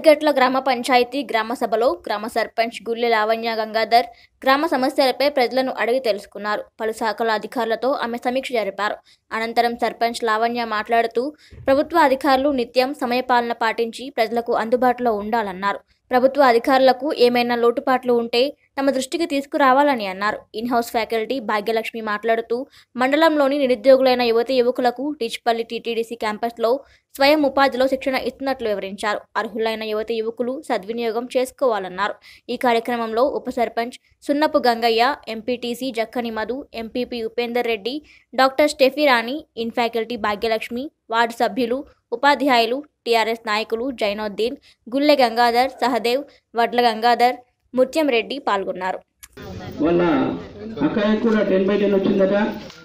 కోడిగట్ల గ్రామ పంచాయతీ గ్రామ సభలో గ్రామ సర్పంచ్ గుల్లె లావణ్య గంగాధర్ గ్రామ సమస్యలపై ప్రజలను అడిగి తెలుసుకున్నారు పలు శాఖల అధికారులతో ఆమె సమీక్ష జరిపారు అనంతరం సర్పంచ్ లావణ్య మాట్లాడుతూ ప్రభుత్వ అధికారులు నిత్యం సమయపాలన పాటించి ప్రజలకు అందుబాటులో ఉండాలన్నారు ప్రభుత్వ అధికారులకు ఏమైనా లోటుపాట్లు ఉంటే తమ దృష్టికి తీసుకురావాలని అన్నారు ఇన్ హౌస్ ఫ్యాకల్టీ భాగ్యలక్ష్మి మాట్లాడుతూ మండలంలోని నిరుద్యోగులైన యువతి యువకులకు టీచ్పల్లి టీటీడీసీ క్యాంపస్లో స్వయం ఉపాధిలో శిక్షణ ఇస్తున్నట్లు వివరించారు అర్హులైన యువతి యువకులు సద్వినియోగం చేసుకోవాలన్నారు ఈ కార్యక్రమంలో ఉప sarpanch Sunnapu Gangaiah MPTC Jakkani Madhu MPP Upender Reddy doctor Steffi Rani in faculty Bhagyalakshmi ward సభ్యులు ఉపాధ్యాయులు టీఆర్ఎస్ నాయకులు జైనోద్దీన్ గుల్లె గంగాధర్ సహదేవ్ వడ్ల గంగాధర్ ముత్యం రెడ్డి పాల్గొన్నారు వాళ్ళ అక్కయ్య కూడా టెన్ బై టెన్ వచ్చిందట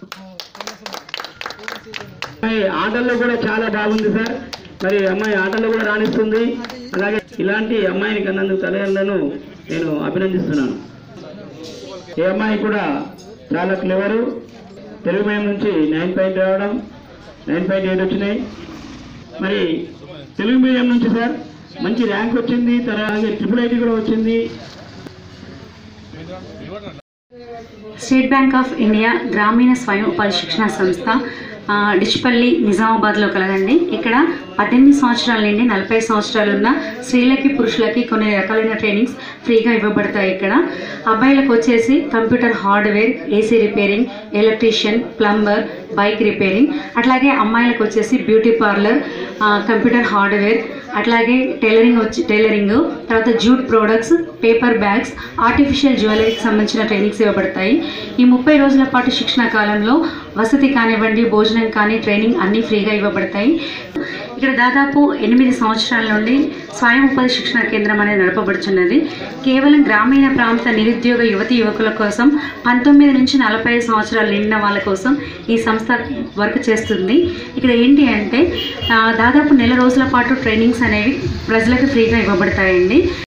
అమ్మాయి ఆటల్లో కూడా చాలా బాగుంది సార్ మరి అమ్మాయి ఆటల్లో కూడా రాణిస్తుంది అలాగే ఇలాంటి అమ్మాయిని కన్నందుకు తల్లిదండ్రులను నేను అభినందిస్తున్నాను ఈ అమ్మాయి కూడా చాలా క్లెవరు తెలుగు మీడియం నుంచి నైన్ పాయింట్ రావడం నైన్ పాయింట్ ఎయిట్ వచ్చినాయి మరి తెలుగు మీడియం నుంచి సార్ మంచి ర్యాంక్ వచ్చింది తర్వాత ట్రిపుల్ ఐటీ కూడా వచ్చింది స్టేట్ బ్యాంక్ ఆఫ్ ఇండియా గ్రామీణ స్వయం ఉపాధి శిక్షణ సంస్థ ఆ, డిచ్పల్లి నిజామాబాద్లో కలదండి ఇక్కడ పద్దెనిమిది సంవత్సరాల నుండి నలభై సంవత్సరాలు ఉన్న స్త్రీలకి పురుషులకి కొన్ని రకాలైన ట్రైనింగ్స్ ఫ్రీగా ఇవ్వబడతాయి ఇక్కడ అబ్బాయిలకు వచ్చేసి computer hardware AC repairing electrician plumber bike repairing అట్లాగే అమ్మాయిలకు వచ్చేసి బ్యూటీ పార్లర్ కంప్యూటర్ హార్డ్వేర్ అట్లాగే టైలరింగ్ వచ్చి టైలరింగ్ తర్వాత jute products paper bags artificial జ్యువెలరీకి సంబంధించిన ట్రైనింగ్స్ ఇవ్వబడతాయి ఈ ముప్పై రోజుల పాటు శిక్షణ కాలంలో వసతి కానివ్వండి భోజనం కానీ ట్రైనింగ్ అన్నీ ఫ్రీగా ఇవ్వబడతాయి ఇక్కడ దాదాపు ఎనిమిది సంవత్సరాల నుండి స్వయం ఉపాధి శిక్షణ కేంద్రం అనేది నడపబడుచున్నది కేవలం గ్రామీణ ప్రాంత నిరుద్యోగ యువతి యువకుల కోసం పంతొమ్మిది నుంచి నలభై సంవత్సరాలు నిండిన వాళ్ళ కోసం ఈ సంస్థ వర్క్ చేస్తుంది ఇక్కడ ఏంటి అంటే ఆ, దాదాపు నెల రోజుల పాటు ట్రైనింగ్స్ అనేవి ప్రజలకు ఫ్రీగా ఇవ్వబడతాయండి